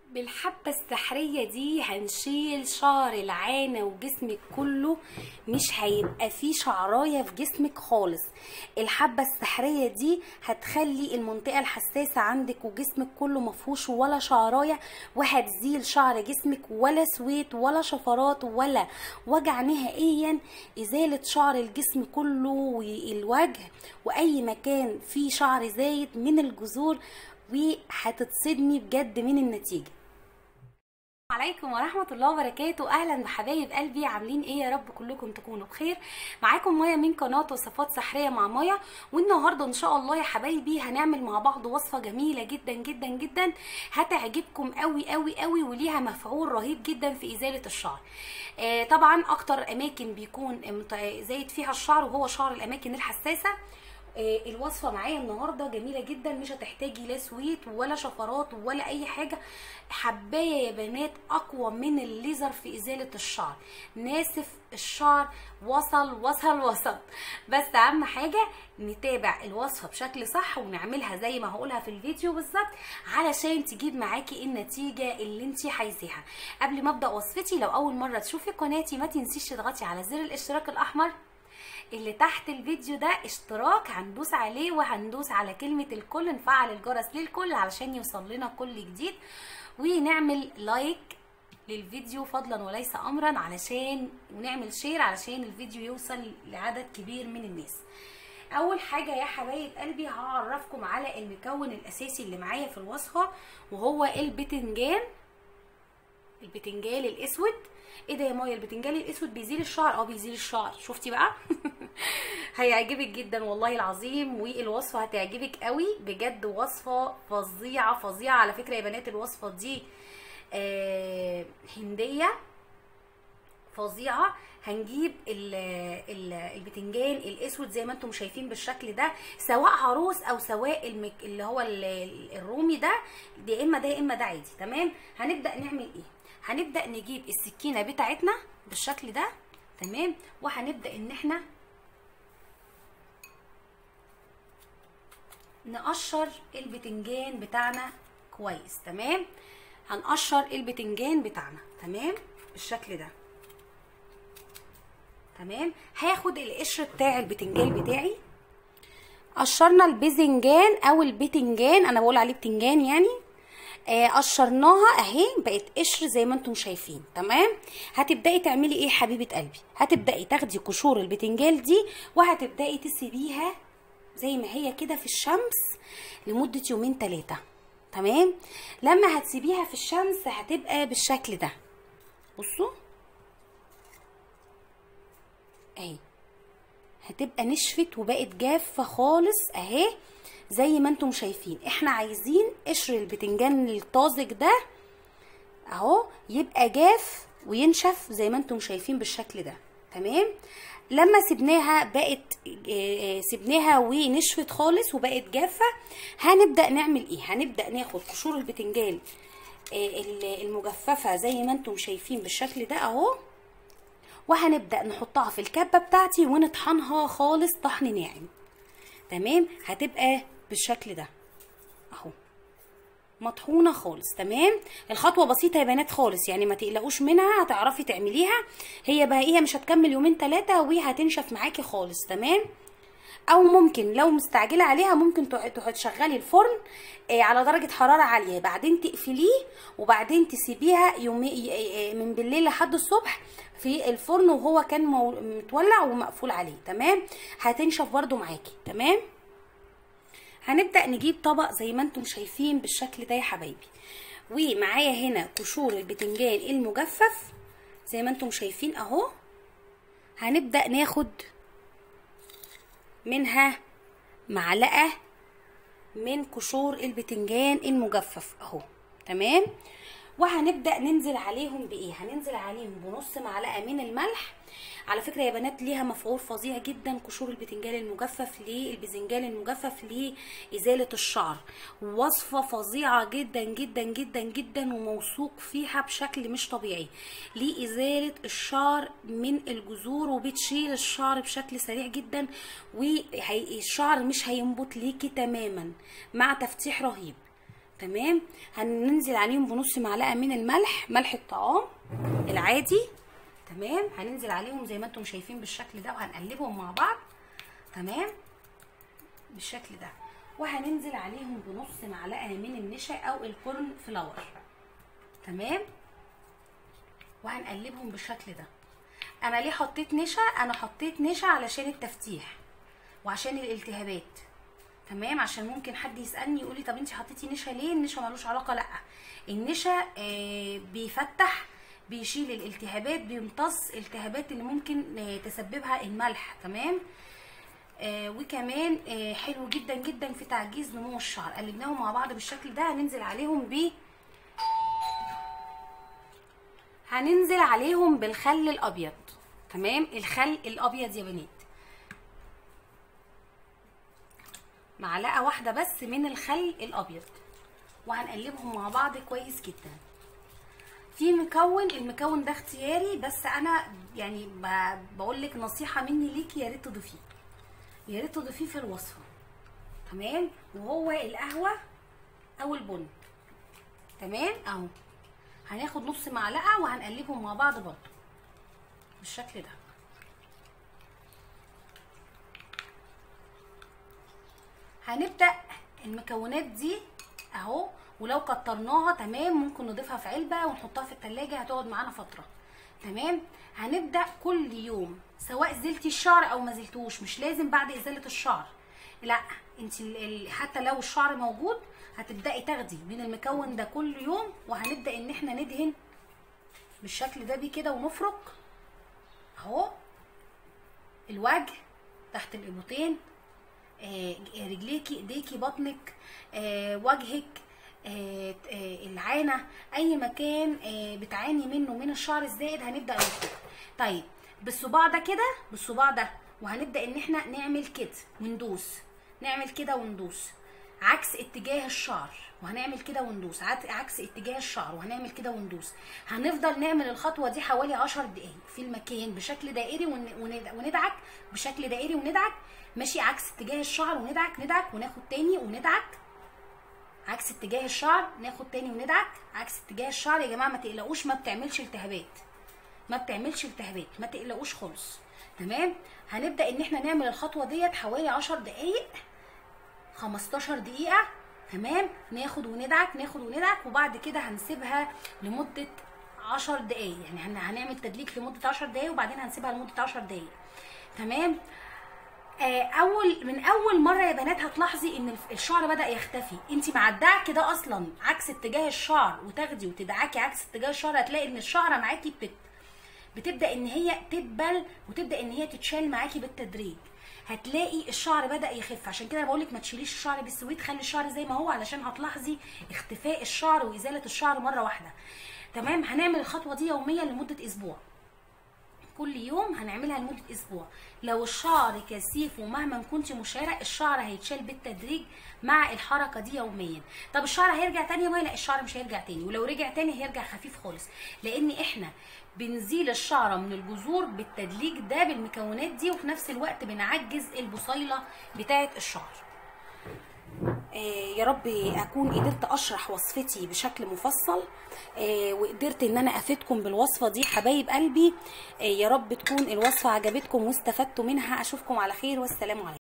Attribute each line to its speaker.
Speaker 1: بالحبة السحرية دي هنشيل شعر العانة وجسمك كله مش هيبقى فيه شعراية في جسمك خالص الحبة السحرية دي هتخلي المنطقة الحساسة عندك وجسمك كله مفهوش ولا شعراية وهتزيل شعر جسمك ولا سويت ولا شفرات ولا وجع نهائيا ازالة شعر الجسم كله والوجه واي مكان فيه شعر زايد من الجذور وهتتصدمي بجد من النتيجه عليكم ورحمة الله وبركاته أهلا بحبايب قلبي عاملين إيه يا رب كلكم تكونوا بخير معاكم مايا من قناة وصفات سحرية مع مايا والنهاردة إن شاء الله يا حبايبي هنعمل مع بعض وصفة جميلة جدا جدا جدا هتعجبكم قوي قوي قوي وليها مفعول رهيب جدا في إزالة الشعر آه طبعا أكتر أماكن بيكون زايد فيها الشعر وهو شعر الأماكن الحساسة آه الوصفه معايا النهارده جميله جدا مش هتحتاجي لا سويت ولا شفرات ولا اي حاجه حبايه يا بنات اقوى من الليزر في ازاله الشعر ناسف الشعر وصل وصل وصل بس اهم حاجه نتابع الوصفه بشكل صح ونعملها زي ما هقولها في الفيديو بالظبط علشان تجيب معاكي النتيجه اللي انت عايزاها قبل ما ابدا وصفتي لو اول مره تشوفي قناتي ما تنسيش تضغطي على زر الاشتراك الاحمر اللي تحت الفيديو ده اشتراك هندوس عليه وهندوس على كلمة الكل نفعل الجرس للكل علشان يوصل لنا كل جديد ونعمل لايك للفيديو فضلا وليس امرا علشان ونعمل شير علشان الفيديو يوصل لعدد كبير من الناس اول حاجة يا حبايب قلبي هعرفكم على المكون الاساسي اللي معايا في الوصفة وهو البتنجان البتنجان الاسود ايه ده يا مايا البتنجان الاسود بيزيل الشعر اه بيزيل الشعر شفتي بقى هيعجبك جدا والله العظيم والوصفه هتعجبك قوي بجد وصفه فظيعه فظيعه على فكره يا بنات الوصفه دي آه هنديه فظيعه هنجيب ال ال البتنجان الاسود زي ما انتم شايفين بالشكل ده سواء عروس او سواء المك اللي هو الرومي ده يا اما ده يا اما ده عادي تمام هنبدا نعمل ايه هنبدا نجيب السكينه بتاعتنا بالشكل ده تمام وهنبدا ان احنا نقشر البتنجان بتاعنا كويس تمام هنقشر البتنجان بتاعنا تمام بالشكل ده تمام هاخد القشر بتاع البتنجان بتاعي قشرنا الباذنجان او البتنجان انا بقول عليه بتنجان يعني آه قشرناها اهي بقت قشر زي ما انتم شايفين تمام هتبداي تعملي ايه حبيبه قلبي هتبداي تاخدي قشور البتنجان دي وهتبداي تسيبيها زي ما هي كده في الشمس لمده يومين ثلاثه تمام لما هتسيبيها في الشمس هتبقى بالشكل ده بصوا اهي هتبقى نشفت وبقت جافه خالص اهي زي ما انتم شايفين احنا عايزين قشر البتنجان الطازج ده اهو يبقى جاف وينشف زي ما انتم شايفين بالشكل ده تمام لما سبناها بقت سبناها ونشفت خالص وبقت جافه هنبدا نعمل ايه هنبدا ناخد قشور البتنجان المجففه زي ما انتم شايفين بالشكل ده اهو وهنبدا نحطها في الكبه بتاعتي ونطحنها خالص طحن ناعم تمام هتبقى بالشكل ده اهو مطحونه خالص تمام الخطوه بسيطه يا بنات خالص يعني ما تقلقوش منها هتعرفي تعمليها هي بقى هي مش هتكمل يومين ثلاثه وهتنشف معاكي خالص تمام او ممكن لو مستعجله عليها ممكن تشغلي الفرن على درجه حراره عاليه بعدين تقفليه وبعدين تسيبيها يومي من بالليل لحد الصبح في الفرن وهو كان متولع ومقفول عليه تمام هتنشف برده معاكي تمام هنبدا نجيب طبق زي ما انتم شايفين بالشكل ده يا حبايبي ومعايا هنا قشور البتنجان المجفف زي ما انتم شايفين اهو هنبدا ناخد منها معلقه من قشور البتنجان المجفف اهو تمام وهنبدا ننزل عليهم بايه هننزل عليهم بنص معلقه من الملح على فكره يا بنات ليها مفعول فظيع جدا قشور البتنجان المجفف للباذنجان المجفف لازاله الشعر وصفه فظيعه جدا جدا جدا جدا وموثوق فيها بشكل مش طبيعي لازاله الشعر من الجذور وبتشيل الشعر بشكل سريع جدا والشعر مش هينبت ليكي تماما مع تفتيح رهيب تمام هننزل عليهم بنص معلقه من الملح ملح الطعام العادي تمام هننزل عليهم زي ما انتم شايفين بالشكل ده وهنقلبهم مع بعض تمام بالشكل ده وهننزل عليهم بنص معلقه من النشا او الكورن فلاور تمام وهنقلبهم بالشكل ده انا ليه حطيت نشا انا حطيت نشا علشان التفتيح وعشان الالتهابات تمام عشان ممكن حد يسالني يقول لي طب انت حطيتي نشا ليه النشا ملوش علاقه لا النشا آه بيفتح بيشيل الالتهابات بيمتص الالتهابات اللي ممكن آه تسببها الملح تمام آه وكمان آه حلو جدا جدا في تعجيز نمو الشعر قلبناهم مع بعض بالشكل ده هننزل عليهم ب هننزل عليهم بالخل الابيض تمام الخل الابيض يا بنات معلقه واحده بس من الخل الابيض وهنقلبهم مع بعض كويس جدا في مكون المكون ده اختياري بس انا يعني بقول لك نصيحه مني ليكي يا ريت تضيفيه يا ريت تضيفيه في الوصفه تمام وهو القهوه او البن تمام اهو هناخد نص معلقه وهنقلبهم مع بعض برضه بالشكل ده هنبدا المكونات دي اهو ولو كترناها تمام ممكن نضيفها في علبه ونحطها في التلاجة هتقعد معانا فتره تمام هنبدا كل يوم سواء زلتي الشعر او ما زلتوش مش لازم بعد ازاله الشعر لا انت حتى لو الشعر موجود هتبداي تاخدي من المكون ده كل يوم وهنبدا ان احنا ندهن بالشكل ده بيه كده ونفرك اهو الوجه تحت الابطين آه رجليكي ايديكي بطنك آه وجهك آه العانه اي مكان بتعاني منه من الشعر الزائد هنبدا نفرك طيب بالصباع ده كده بالصباع ده وهنبدا ان احنا نعمل كده وندوس نعمل كده وندوس عكس اتجاه الشعر وهنعمل كده وندوس عكس اتجاه الشعر وهنعمل كده وندوس هنفضل نعمل الخطوه دي حوالي 10 دقايق في المكان بشكل دائري وندعك بشكل دائري وندعك ماشي عكس اتجاه الشعر وندعك ندعك وناخد تاني وندعك عكس اتجاه الشعر ناخد تاني وندعك عكس اتجاه الشعر يا جماعه ما تقلقوش ما بتعملش التهابات ما بتعملش التهابات ما تقلقوش خالص تمام هنبدا ان احنا نعمل الخطوه ديت حوالي 10 دقايق 15 دقيقه تمام ناخد وندعك ناخد وندعك وبعد كده هنسيبها لمده 10 دقايق يعني هنعمل تدليك لمده 10 دقايق وبعدين هنسيبها لمده 10 دقايق تمام آه اول من اول مره يا بنات هتلاحظي ان الشعر بدا يختفي انت مع الدعك ده اصلا عكس اتجاه الشعر وتاخدي وتدعكي عكس اتجاه الشعر هتلاقي ان الشعره معاكي بت بتبدا ان هي تدبل وتبدا ان هي تتشال معاكي بالتدريج هتلاقي الشعر بدا يخف عشان كده بقول لك ما تشيليش الشعر بالسويد خلي الشعر زي ما هو علشان هتلاحظي اختفاء الشعر وازاله الشعر مره واحده تمام هنعمل الخطوه دي يوميا لمده اسبوع كل يوم هنعملها لمده اسبوع لو الشعر كثيف ومهما كنت مشعره الشعر هيتشال بالتدريج مع الحركه دي يوميا طب الشعر هيرجع تاني يا لا الشعر مش هيرجع تاني ولو رجع تاني هيرجع خفيف خالص لان احنا بنزيل الشعره من الجذور بالتدليك ده بالمكونات دي وفي نفس الوقت بنعجز البصيله بتاعه الشعر آه يا رب اكون قدرت اشرح وصفتي بشكل مفصل آه وقدرت ان انا افيدكم بالوصفه دي حبايب قلبي آه يا رب تكون الوصفه عجبتكم واستفدتوا منها اشوفكم على خير والسلام عليكم